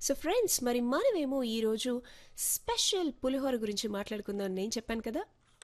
so friends మరి మనమేమో ఈరోజు స్పెషల్ పులిహోర గురించి మాట్లాడుకుందాం నేను చెప్పాను కదా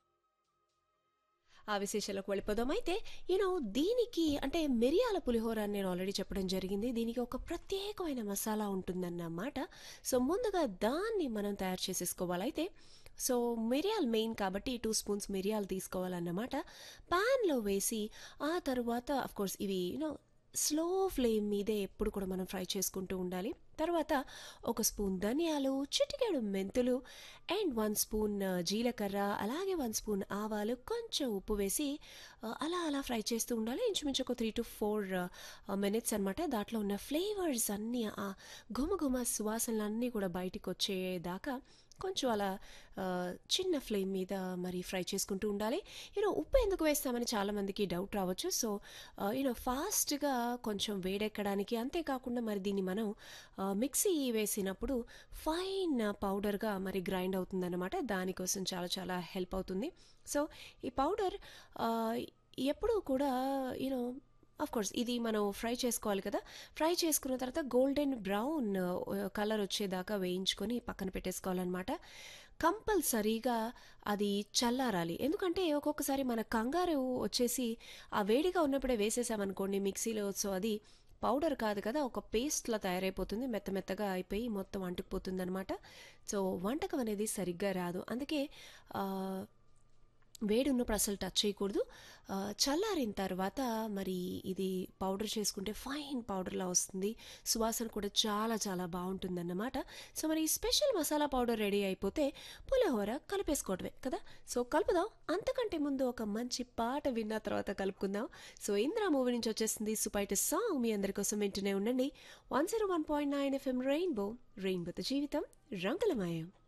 ఆ విశేషాలకు వెళ్ళిపోదాం అయితే యూనో దీనికి అంటే మిరియాల పులిహోర అని నేను ఆల్రెడీ చెప్పడం జరిగింది దీనికి ఒక ప్రత్యేకమైన మసాలా ఉంటుందన్నమాట సో ముందుగా దాన్ని మనం తయారు చేసేసుకోవాలి అయితే సో మిరియాలు మెయిన్ కాబట్టి టూ స్పూన్స్ మిరియాలు తీసుకోవాలన్నమాట ప్యాన్లో వేసి ఆ తర్వాత కోర్స్ ఇవి యూనో స్లో ఫ్లేమ్ మీదే ఎప్పుడు కూడా మనం ఫ్రై చేసుకుంటూ ఉండాలి తర్వాత ఒక స్పూన్ ధనియాలు చిటికెడు మెంతులు అండ్ వన్ స్పూన్ ఆ, జీలకర్ర అలాగే వన్ స్పూన్ ఆవాలు కొంచెం ఉప్పు వేసి ఆ, అలా అలా ఫ్రై చేస్తూ ఉండాలి ఇంచుమించు ఒక త్రీ టు ఫోర్ మినిట్స్ అనమాట దాంట్లో ఉన్న ఫ్లేవర్స్ అన్నీ ఆ గుమగుమ సువాసనలు అన్నీ కూడా బయటికి వచ్చేదాకా కొంచెం అలా ఆ, చిన్న ఫ్లేమ్ మీద మరి ఫ్రై చేసుకుంటూ ఉండాలి యూనో ఉప్పు ఎందుకు వేస్తామని చాలామందికి డౌట్ రావచ్చు సో యూనో ఫాస్ట్గా కొంచెం వేడెక్కడానికి అంతేకాకుండా మరి దీన్ని మనం ఆ, మిక్సీ వేసినప్పుడు ఫైన్ పౌడర్గా మరి గ్రైండ్ అవుతుందన్నమాట దానికోసం చాలా చాలా హెల్ప్ అవుతుంది సో ఈ పౌడర్ ఎప్పుడూ కూడా యూనో ఆఫ్ కోర్స్ ఇది మనం ఫ్రై చేసుకోవాలి కదా ఫ్రై చేసుకున్న తర్వాత గోల్డెన్ బ్రౌన్ కలర్ వచ్చేదాకా వేయించుకొని పక్కన పెట్టేసుకోవాలన్నమాట కంపల్సరీగా అది చల్లారాలి ఎందుకంటే ఒక్కొక్కసారి మన కంగారు వచ్చేసి ఆ వేడిగా ఉన్నప్పుడే వేసేసామనుకోండి మిక్సీలో సో అది పౌడర్ కాదు కదా ఒక పేస్ట్లా తయారైపోతుంది మెత్త మెత్తగా అయిపోయి మొత్తం అంటుకుపోతుంది అనమాట సో వంటకం అనేది సరిగ్గా రాదు అందుకే ఆ, వేడి ఉన్నప్పుడు అసలు టచ్ చేయకూడదు ఆ, చల్లారిన తర్వాత మరి ఇది పౌడర్ చేసుకుంటే ఫైన్ పౌడర్లా వస్తుంది సువాసన కూడా చాలా చాలా బాగుంటుందన్నమాట సో మరి ఈ స్పెషల్ మసాలా పౌడర్ రెడీ అయిపోతే పులిహోర కలిపేసుకోవడమే కదా సో కలుపుదాం అంతకంటే ముందు ఒక మంచి పాట విన్న తర్వాత కలుపుకుందాం సో ఇంద్రా మూవీ నుంచి వచ్చేస్తుంది సుపైట సాంగ్ మీ అందరి కోసం వింటూనే ఉండండి one zero one point nine FM rainbow రెయిన్బోతో జీవితం రంగులమయం